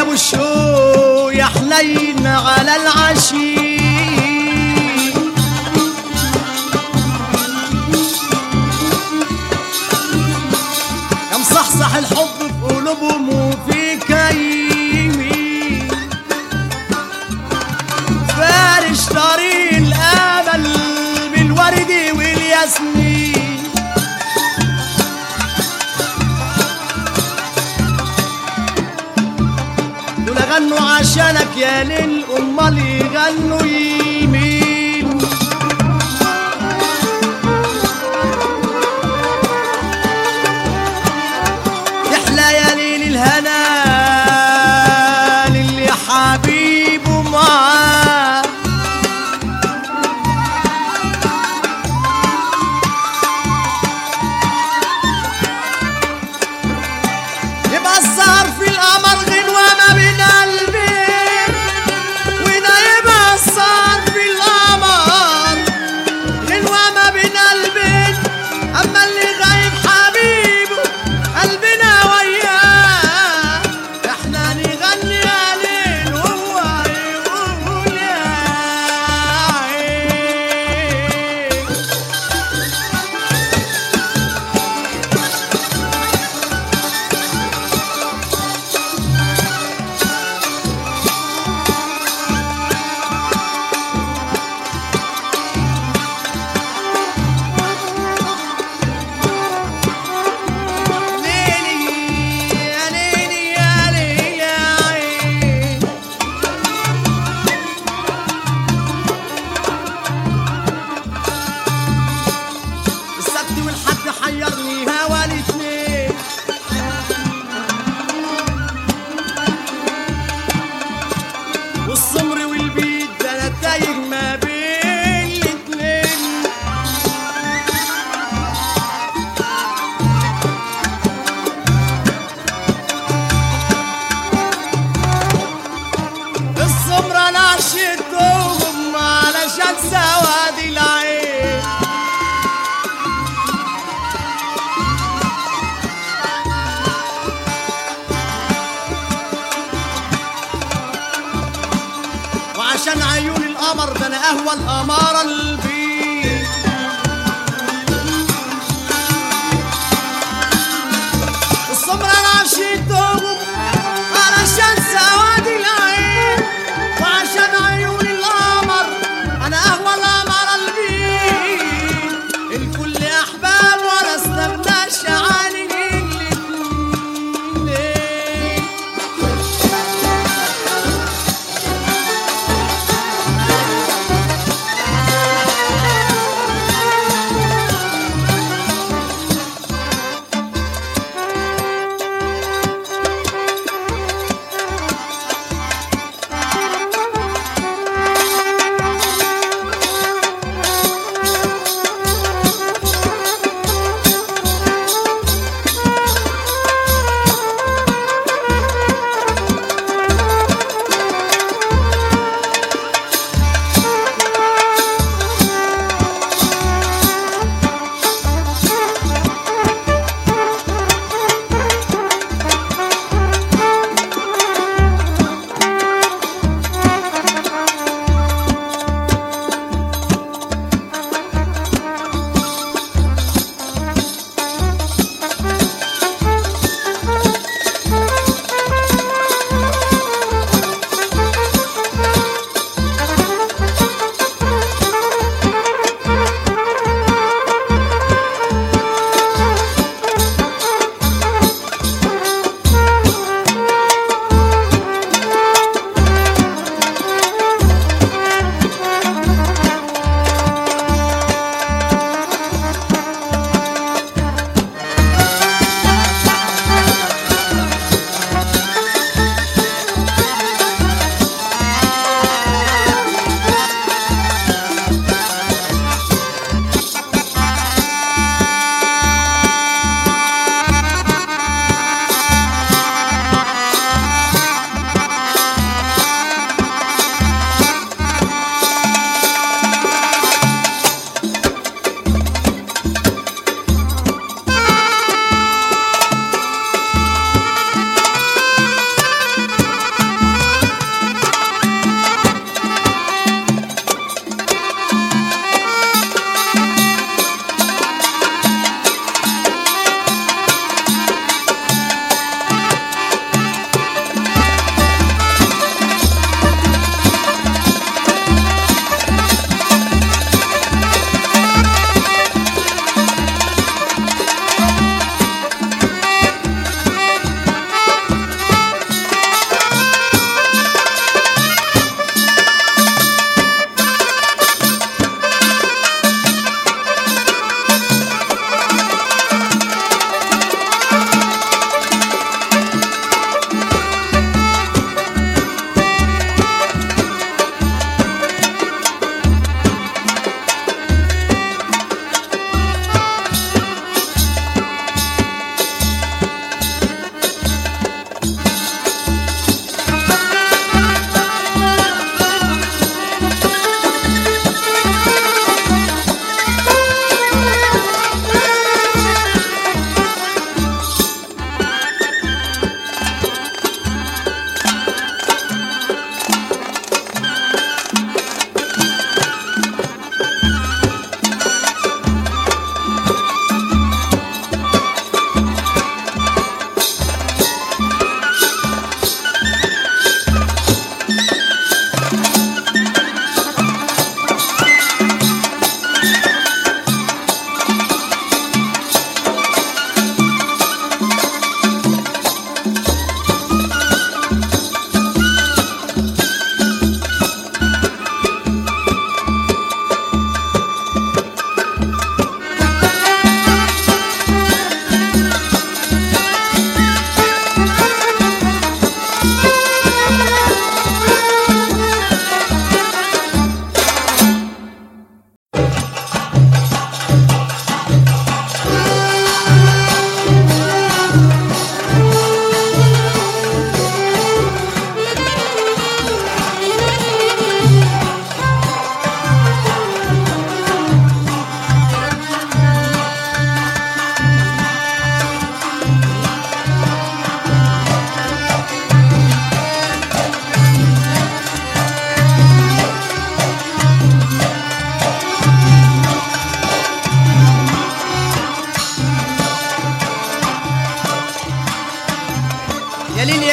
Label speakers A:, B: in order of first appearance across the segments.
A: ابو الشو يا حنين على العشي يا مصحصح الحب في قلوبهم وفيك يمين فارش طريق الامل بالورد والياسمين دول غنوا عشانك يا ليل امال يغنوا يمين يحلى يا ليل الهنا للي حبيبه معاه يبقى السهر في القمر غنوة ما بين قلبين وده يبقى السهر في القمر غنوة ما بين قلبين أما اللي غايب حبيبه قلبنا وياه احنا نغني يا ليل وهو يقول يا عين ليلي يا ليلي يا ليلي يا عين السبت والحد حيرني هوا الاتنين والسمر والبيت ده انا تايه ما بين الاتنين السمرة انا عشتهم علشان سواد العين وعشان عيون القمر ده انا اهوى القمارة البيت السمرة انا عشتهم علشان سواد العين وعشان عيون القمر انا اهوى القمر البيت الكل احباب ولا استغناش عن الاتنين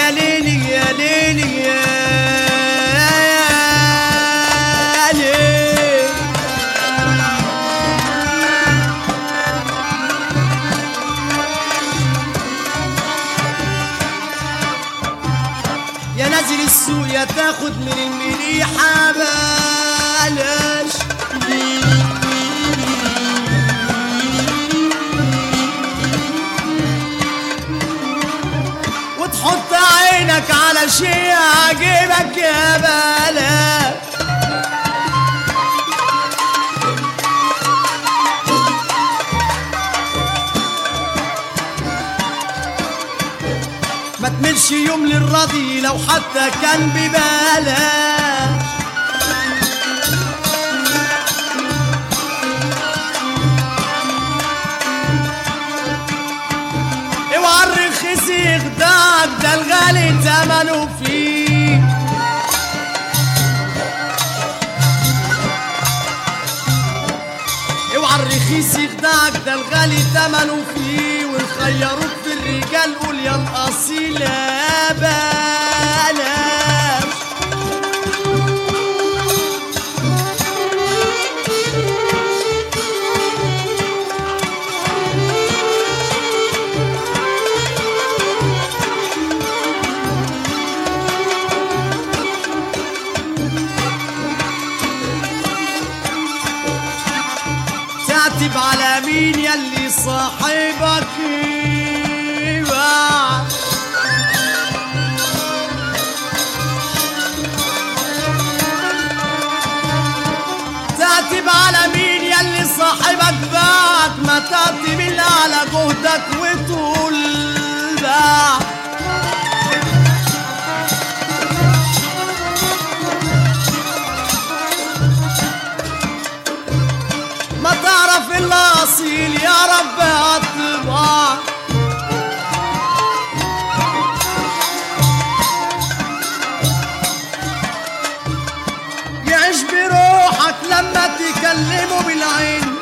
A: يا ليلي يا ليلي يا ليلي يا نازل السوق يا تاخد من المليحة بلاش وتحط عينك على شي عاجبك يا بلاش ما تملش يوم للراضي لو حتى كان ببلاش اوعى الرخيص يخدعك ده الغالي تمنه فيه اوعى الرخيص يخدعك ده الغالي تمنه فيه ونخيروك في الرجال قول يا الاصيل يا بلاش تعتب على مين يلي صاحبك يباع تعتب على مين يلي صاحبك باعك ما تعتب إلا على جهدك وتقول باع ما تعرف الا اصيل يا رب اطلبها يعيش بروحك لما تكلمه بالعين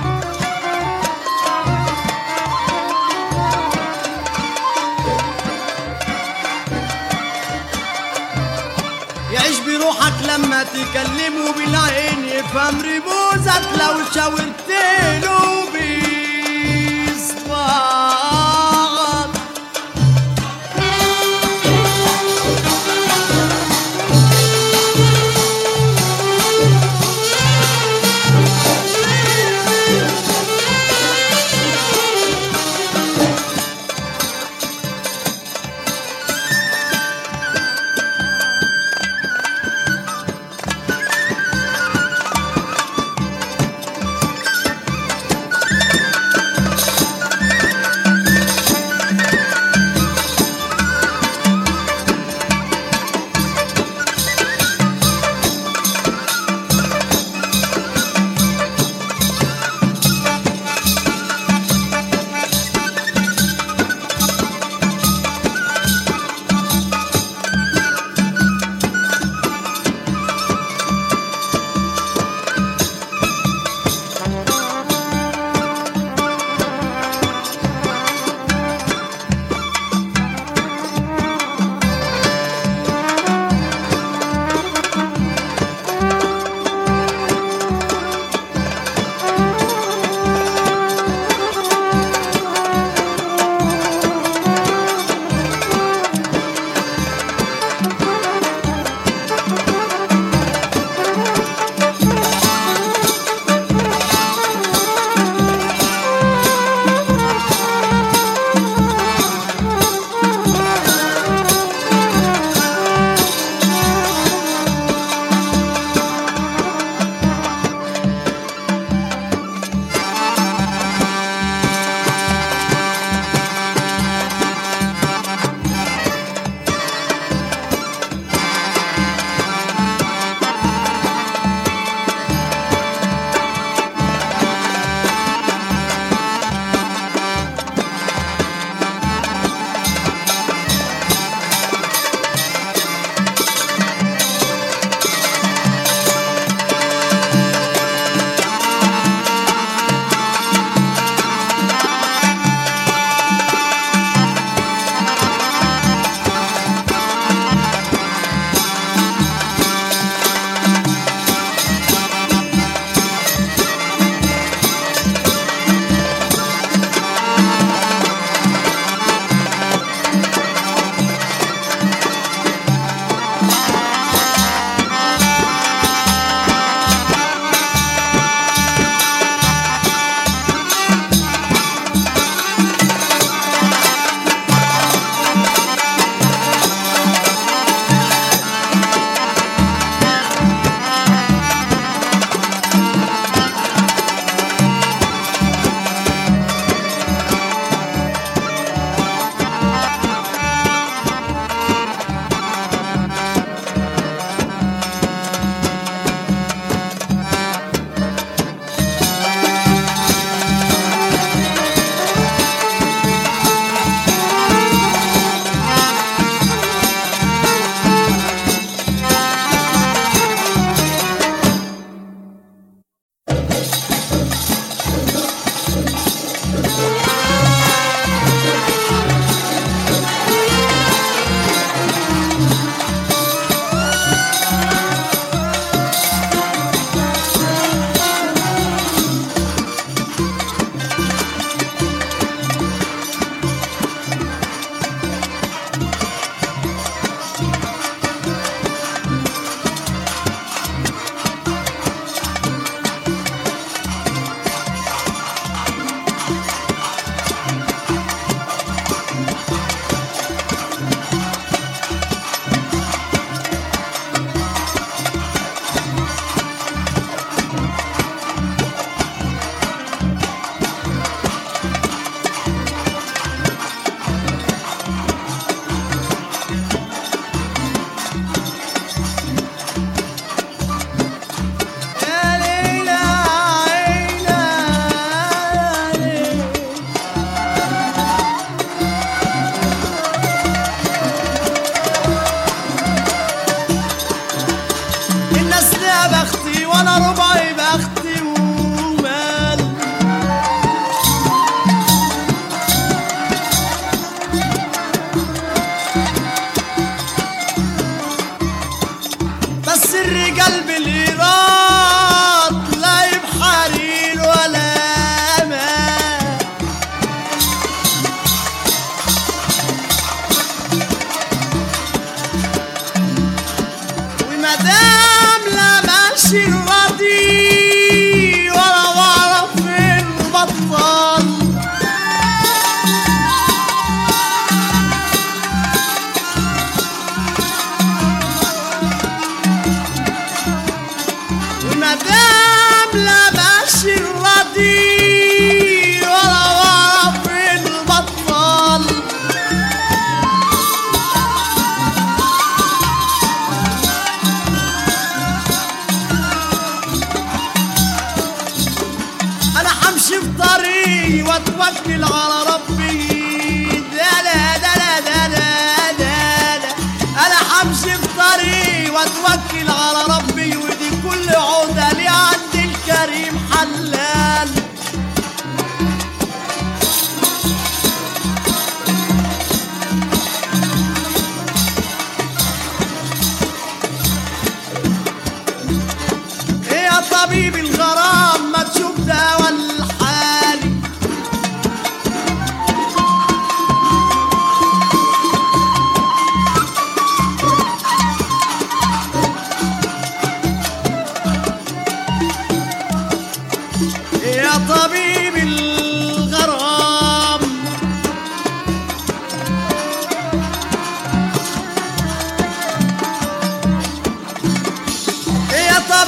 A: يعيش بروحك لما تكلمه بالعين يفهم رموزك لو شاورت له بصباعك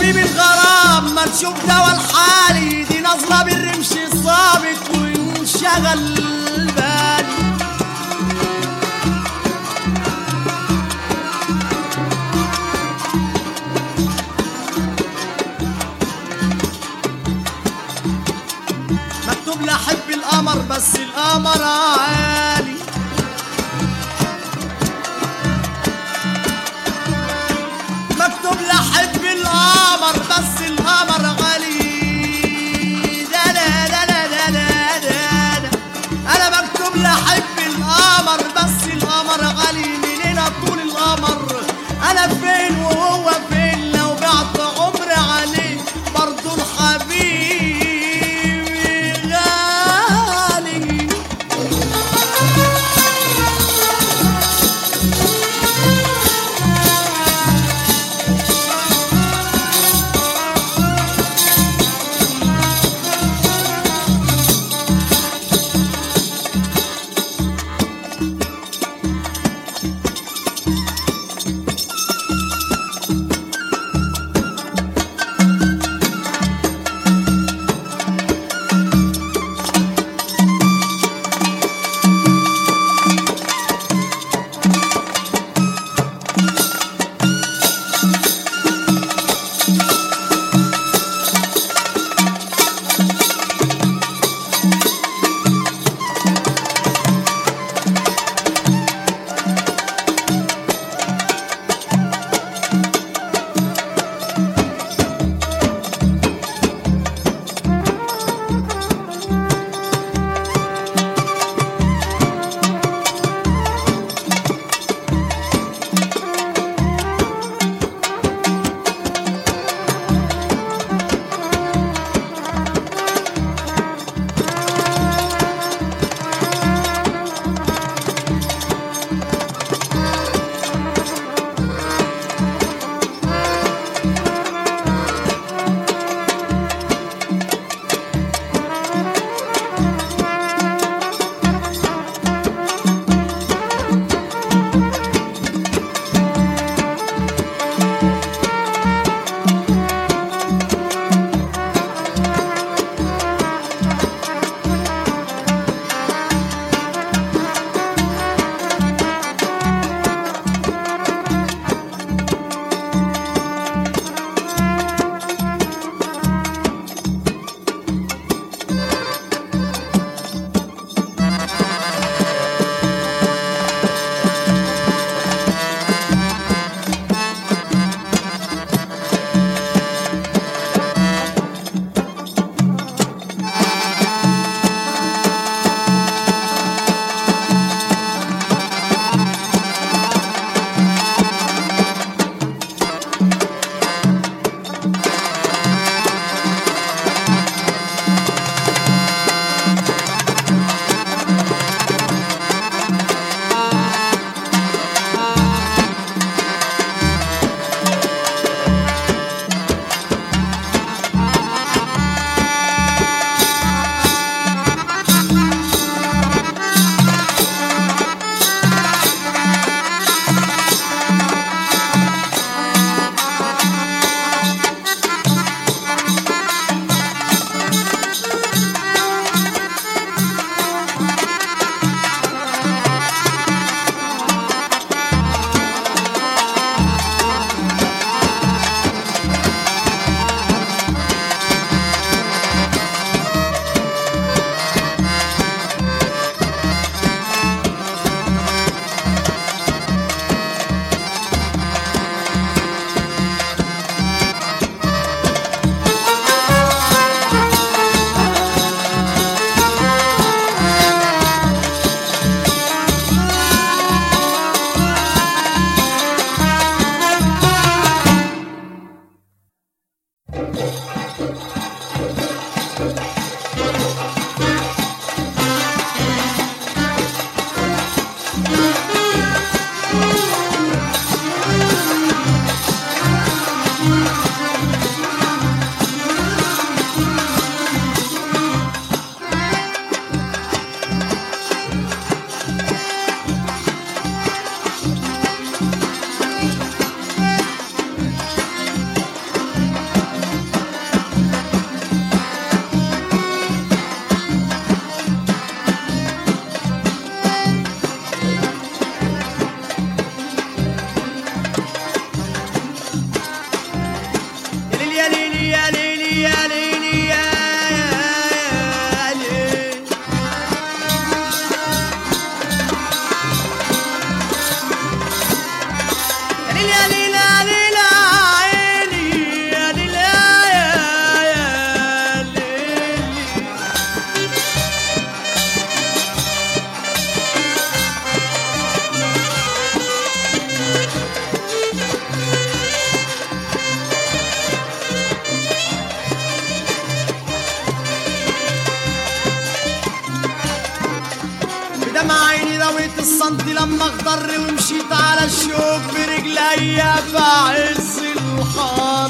A: طبيب الغرام ما نشوف دوا الحالي دي نظرة بالرمش الصابت وانشغل بالي مكتوب لي احب القمر بس القمر عالي مكتوب لي احب القمر بس القمر غالي لا لا لا لا لا لا لا لا. انا هويت الصندي لما اخضر ومشيت على الشوك برجليا في عز الحر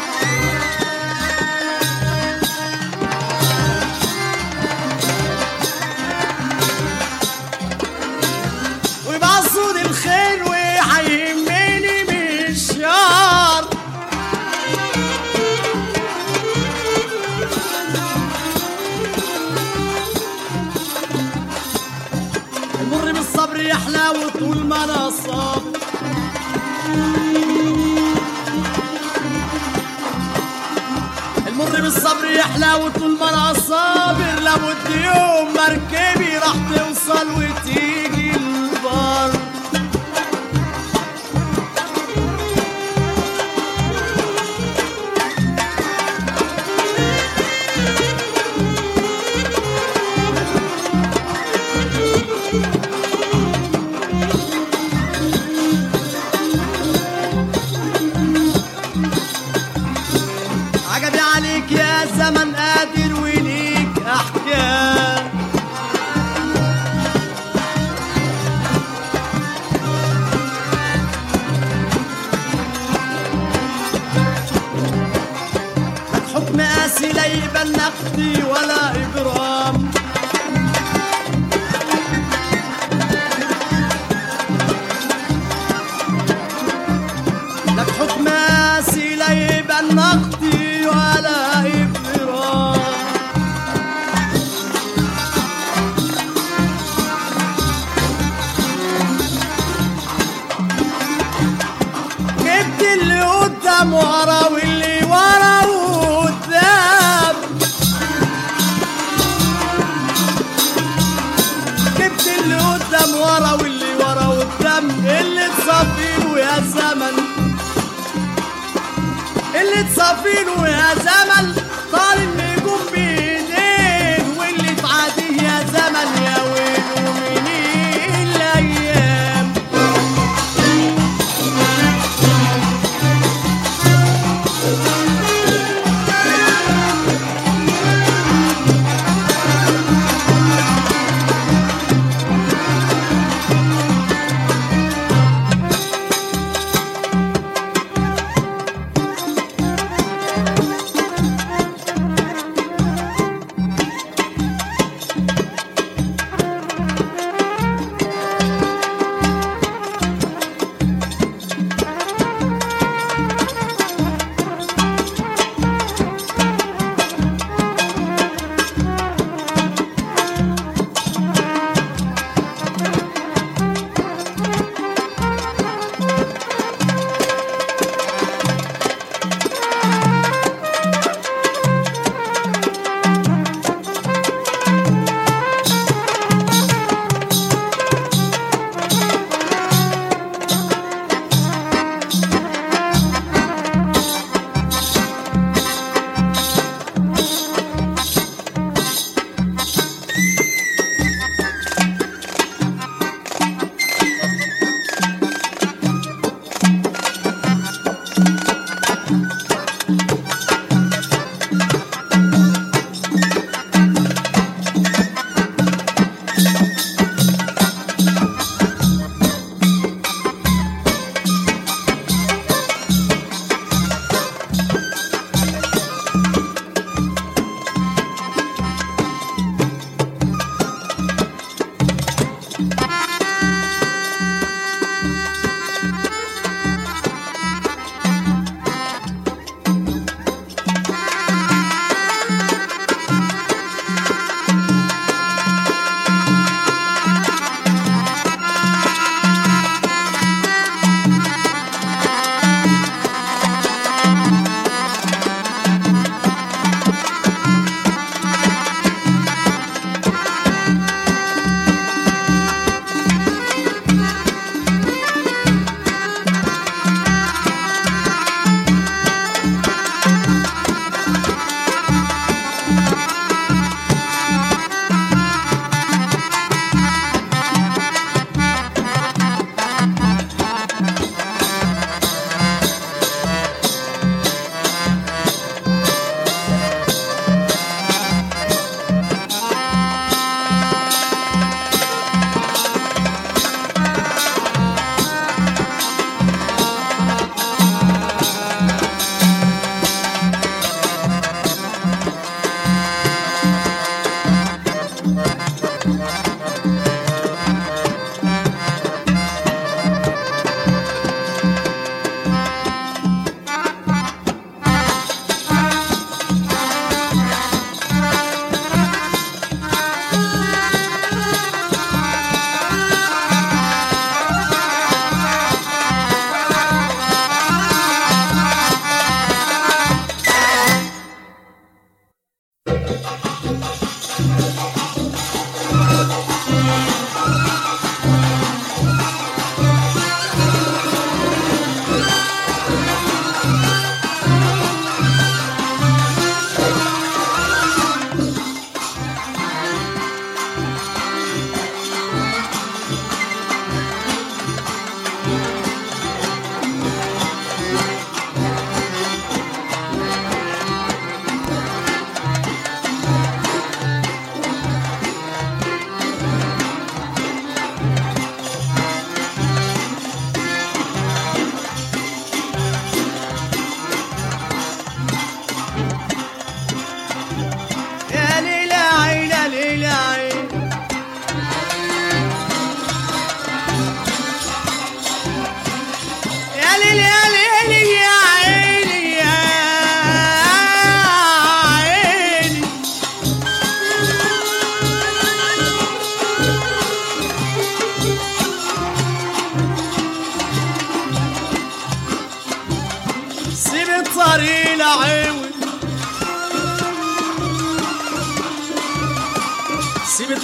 A: ومقصود الخير وهيهمني من الشر المر بالصبر يحلى وطول ما انا صابر المر بالصبر يحلى وطول ما انا صابر لابد يوم مركبي راح توصل وتيجي البر عجبي عليك يا زمن قادر وليك احكام لك حكم قاسي لا يقبل نقدي ولا اجرام لك حكم قاسي لا يقبل نقدي ولا اجرام جبت اللي قدام ورا واللي ورا وقدام جبت اللي قدام ورا واللي ورا وقدام اللي تصفيله يا زمن اللي تصفيله يا زمن طال النجوم بايدين واللي تعاديه يا زمن يا ويله من الايام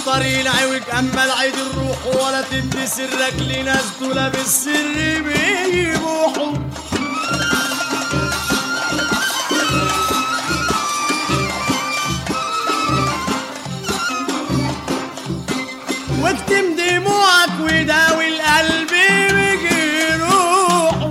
A: الطريق العوج اما العيد الروح ولا تدي سرك لناس دول بالسر بيبوحوا واكتم دموعك وداوي القلب بجروحه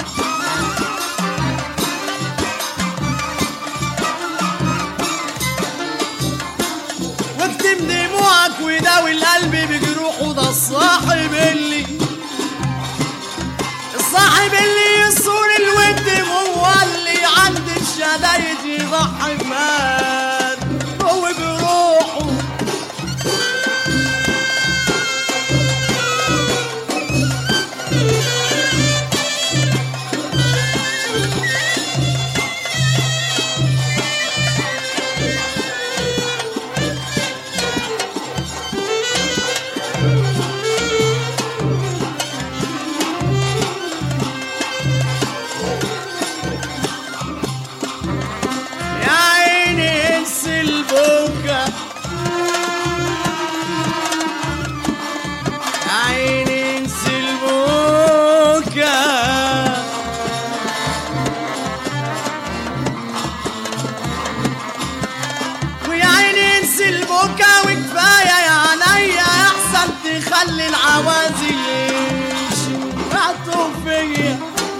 A: واكتم دموعك وداوي القلب بجروحه ده الصاحب اللي الصاحب اللي يصون الود هو اللي عند الشدايد يضحي بمال هو بروحه يا عيني انسي البكا يا عيني انسي البكا ويا عيني انسي البكا وكفايه يا عينيا احسن تخلي العوازل يشمعوا فيا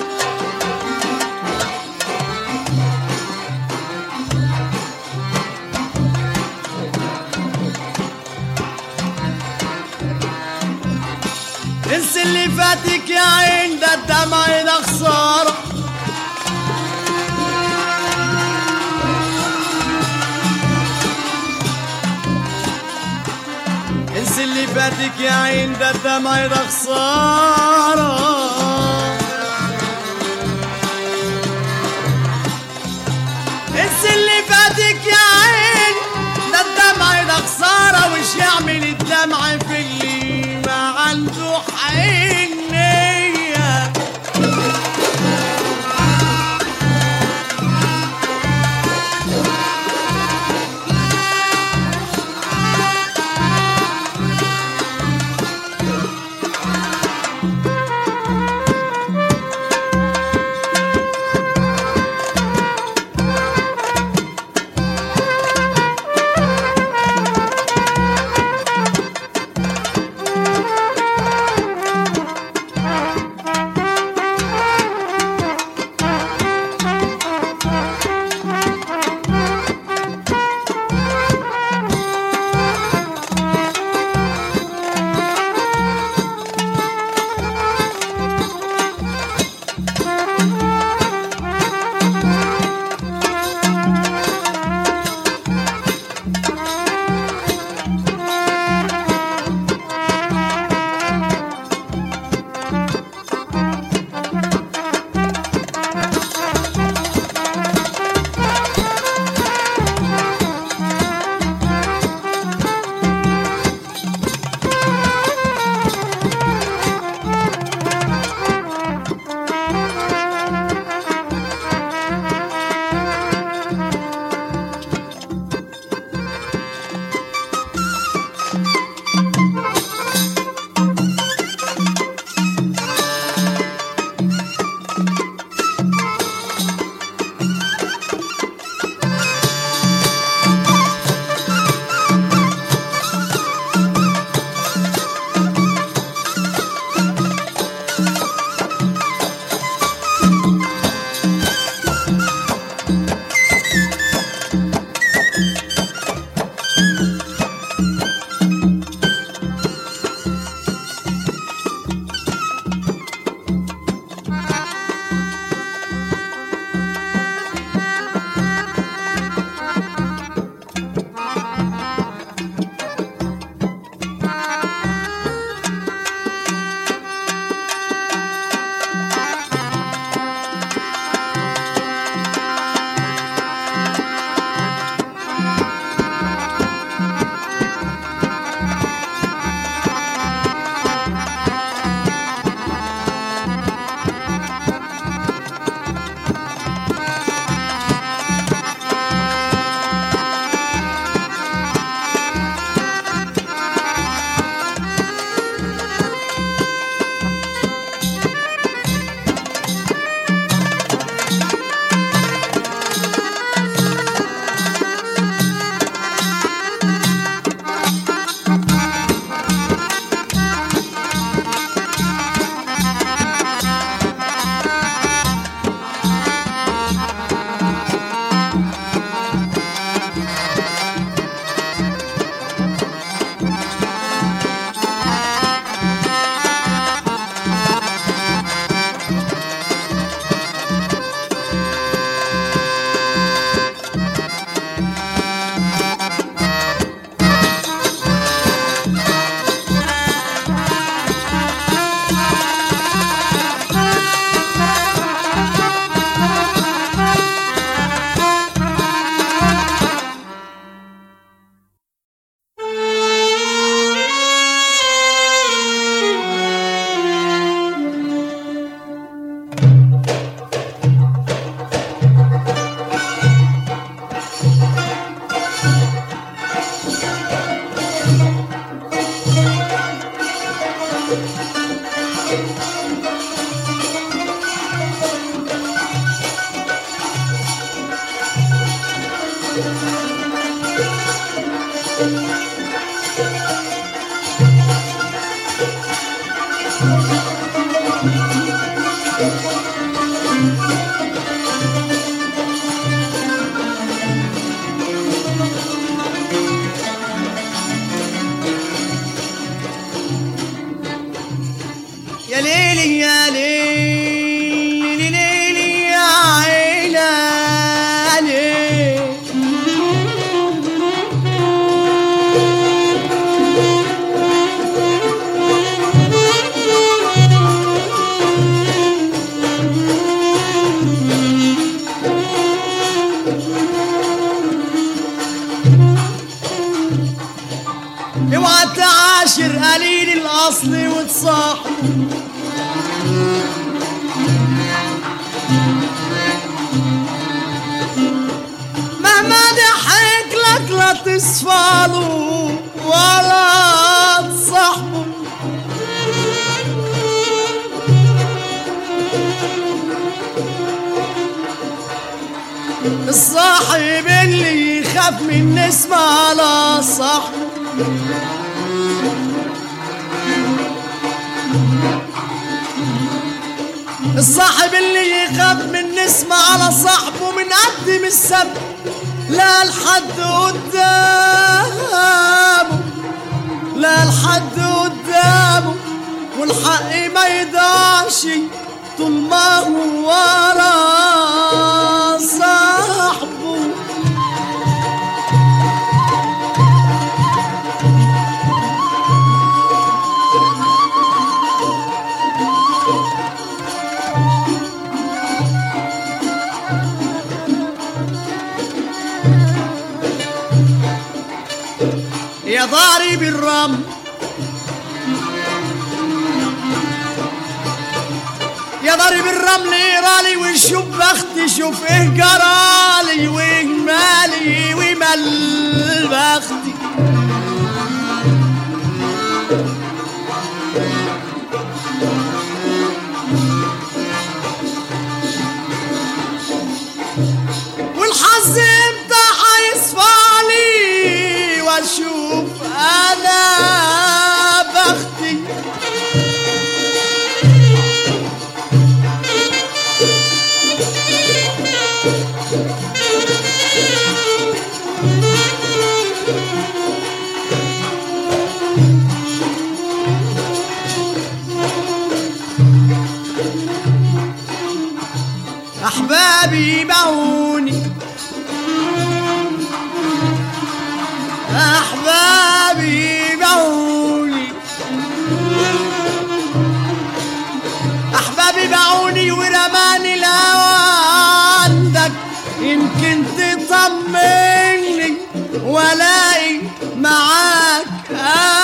A: انسى اللي فاتك يا عين ده الدمع ده خساره انسى اللي فاتك يا عين ده الدمع ده خساره انسى اللي فاتك يا عين ده الدمع ده خساره وش يعمل الدمع في اللي ما عنده حنيه يا ليلي يا ليلي ليلي يا عيني اوعى تعاشر قليل الاصل وتصاحب مهما ضحك لك لا تصفاله ولا تصاحبه الصاحب اللي يخاف من نسمة على صاحبه الصاحب اللي يخاف من نسمة على صاحبه من قدم السب لا لحد قدامه لا لحد قدامه والحق ما يضيعش طول ما هو ورا صاحبه يا ضارب الرمل يا ضارب الرمل يرالي وشوف بختي شوف ايه جرالي وايه مالي ومال بختي والحظ امتى هيصفالي واشوف انا بختي احبابي باعوني احبابي باعوني احبابي باعوني ورماني الهوى عندك يمكن تطمني والاقي معاك